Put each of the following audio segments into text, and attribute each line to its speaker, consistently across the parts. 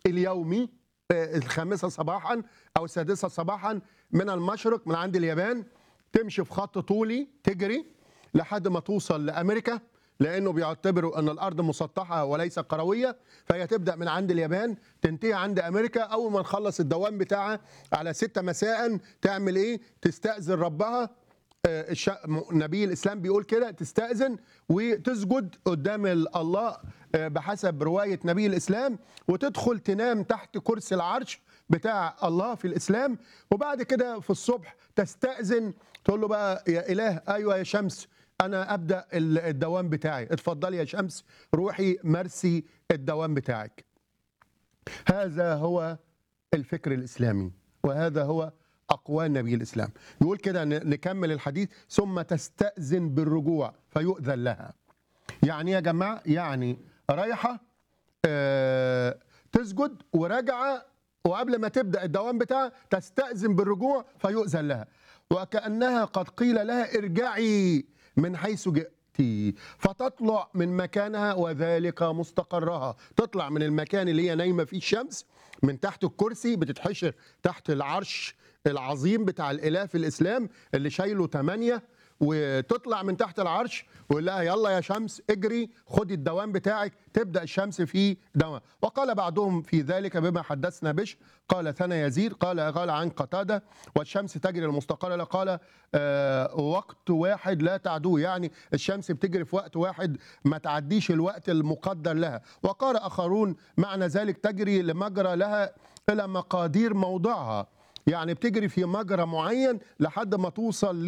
Speaker 1: اليومي آه، الخامسة صباحا أو السادسة صباحا من المشرق من عند اليابان تمشي في خط طولي تجري لحد ما توصل لأمريكا لأنه بيعتبروا أن الأرض مسطحة وليس كروية فهي تبدأ من عند اليابان تنتهي عند أمريكا أول ما نخلص الدوام بتاعها على ستة مساء تعمل إيه تستأذن ربها آه، الش- م- نبي الاسلام بيقول كده تستاذن وتسجد قدام ال- الله آه، بحسب روايه نبي الاسلام وتدخل تنام تحت كرسي العرش بتاع الله في الاسلام وبعد كده في الصبح تستاذن تقول له بقى يا اله ايوه يا شمس انا ابدا ال- الدوام بتاعي اتفضلي يا شمس روحي مرسي الدوام بتاعك هذا هو الفكر الاسلامي وهذا هو اقوال نبي الاسلام يقول كده ن- نكمل الحديث ثم تستاذن بالرجوع فيؤذن لها يعني يا جماعه يعني رايحه آه، تسجد وراجعه وقبل ما تبدا الدوام بتاعها تستاذن بالرجوع فيؤذن لها وكانها قد قيل لها ارجعي من حيث جئت فتطلع من مكانها وذلك مستقرها تطلع من المكان اللي هي نايمه فيه الشمس من تحت الكرسي بتتحشر تحت العرش العظيم بتاع الاله في الاسلام اللي شايله ثمانيه وتطلع من تحت العرش ويقول لها يلا يا شمس اجري خدي الدوام بتاعك تبدا الشمس في دوام وقال بعضهم في ذلك بما حدثنا بش قال ثنى يزيد قال قال عن قتاده والشمس تجري المستقر له قال آه وقت واحد لا تعدوه يعني الشمس بتجري في وقت واحد ما تعديش الوقت المقدر لها وقال اخرون معنى ذلك تجري لمجرى لها الى مقادير موضعها يعني بتجري في مجرى معين لحد ما توصل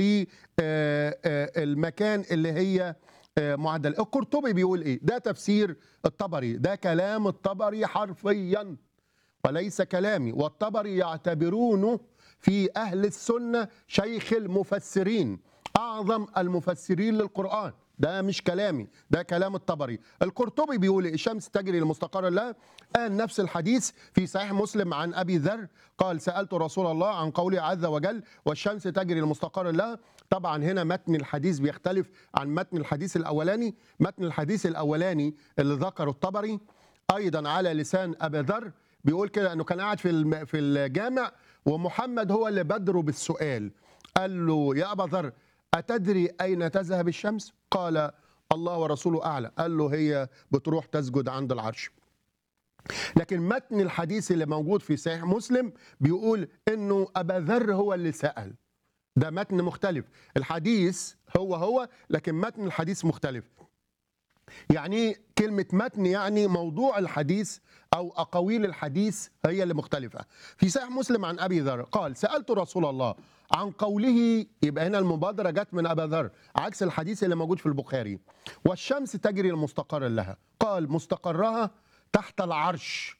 Speaker 1: للمكان اللي هي آه، معدل القرطبي بيقول ايه ده تفسير الطبري ده كلام الطبري حرفيا وليس كلامي والطبري يعتبرونه في اهل السنه شيخ المفسرين اعظم المفسرين للقران ده مش كلامي ده كلام الطبري القرطبي بيقول إيه؟ الشمس تجري لمستقر لها قال نفس الحديث في صحيح مسلم عن ابي ذر قال سالت رسول الله عن قوله عز وجل والشمس تجري لمستقر لها طبعا هنا متن الحديث بيختلف عن متن الحديث الاولاني متن الحديث الاولاني اللي ذكره الطبري ايضا على لسان ابي ذر بيقول كده انه كان قاعد في الم- في الجامع ومحمد هو اللي بدره بالسؤال قال له يا ابا ذر اتدري اين تذهب الشمس قال الله ورسوله اعلى قال له هي بتروح تسجد عند العرش لكن متن الحديث اللي موجود في صحيح مسلم بيقول انه ابا ذر هو اللي سال ده متن مختلف الحديث هو هو لكن متن الحديث مختلف يعني إيه كلمة متن يعني موضوع الحديث أو أقاويل الحديث هي اللي مختلفة في صحيح مسلم عن أبي ذر قال سألت رسول الله عن قوله يبقى هنا المبادرة جت من أبا ذر عكس الحديث اللي موجود في البخاري والشمس تجري المستقر لها قال مستقرها تحت العرش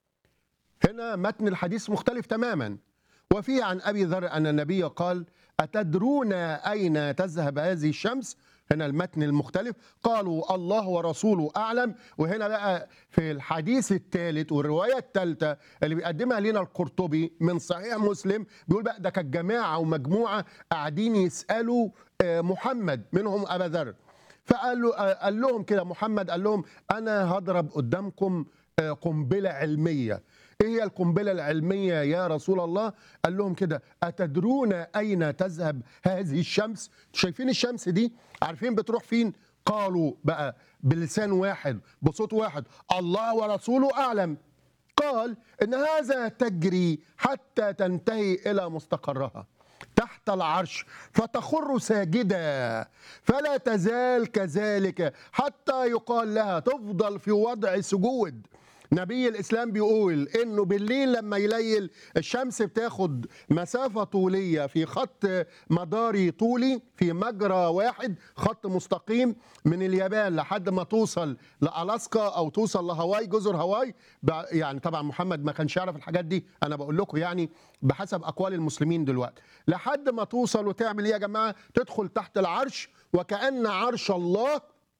Speaker 1: هنا متن الحديث مختلف تماما وفيه عن ابي ذر ان النبي قال اتدرون اين تذهب هذه الشمس هنا المتن المختلف قالوا الله ورسوله اعلم وهنا بقى في الحديث الثالث والروايه الثالثه اللي بيقدمها لنا القرطبي من صحيح مسلم بيقول بقى ده كانت جماعه ومجموعه قاعدين يسالوا آه، محمد منهم ابا ذر فقال له قال لهم كده محمد قال لهم انا هضرب قدامكم آه، قنبله علميه ايه هي القنبله العلميه يا رسول الله قال لهم كده اتدرون اين تذهب هذه الشمس شايفين الشمس دي عارفين بتروح فين قالوا بقى بلسان واحد بصوت واحد الله ورسوله اعلم قال ان هذا تجري حتى تنتهي الى مستقرها تحت العرش فتخر ساجدة فلا تزال كذلك حتى يقال لها تفضل في وضع سجود نبي الاسلام بيقول انه بالليل لما يليل الشمس بتاخد مسافه طوليه في خط مداري طولي في مجرى واحد خط مستقيم من اليابان لحد ما توصل لالاسكا او توصل لهاواي جزر هاواي بع- يعني طبعا محمد ما كانش يعرف الحاجات دي انا بقول لكم يعني بحسب اقوال المسلمين دلوقتي لحد ما توصل وتعمل ايه يا جماعه تدخل تحت العرش وكان عرش الله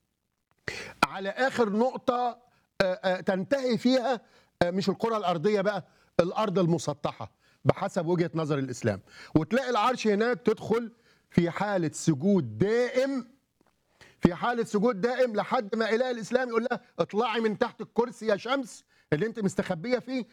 Speaker 1: على اخر نقطه آه، آه، تنتهي فيها آه، مش الكره الارضيه بقى الارض المسطحه بحسب وجهه نظر الاسلام وتلاقي العرش هناك تدخل في حاله سجود دائم في حاله سجود دائم لحد ما اله الاسلام يقول لها اطلعي من تحت الكرسي يا شمس اللي انت مستخبيه فيه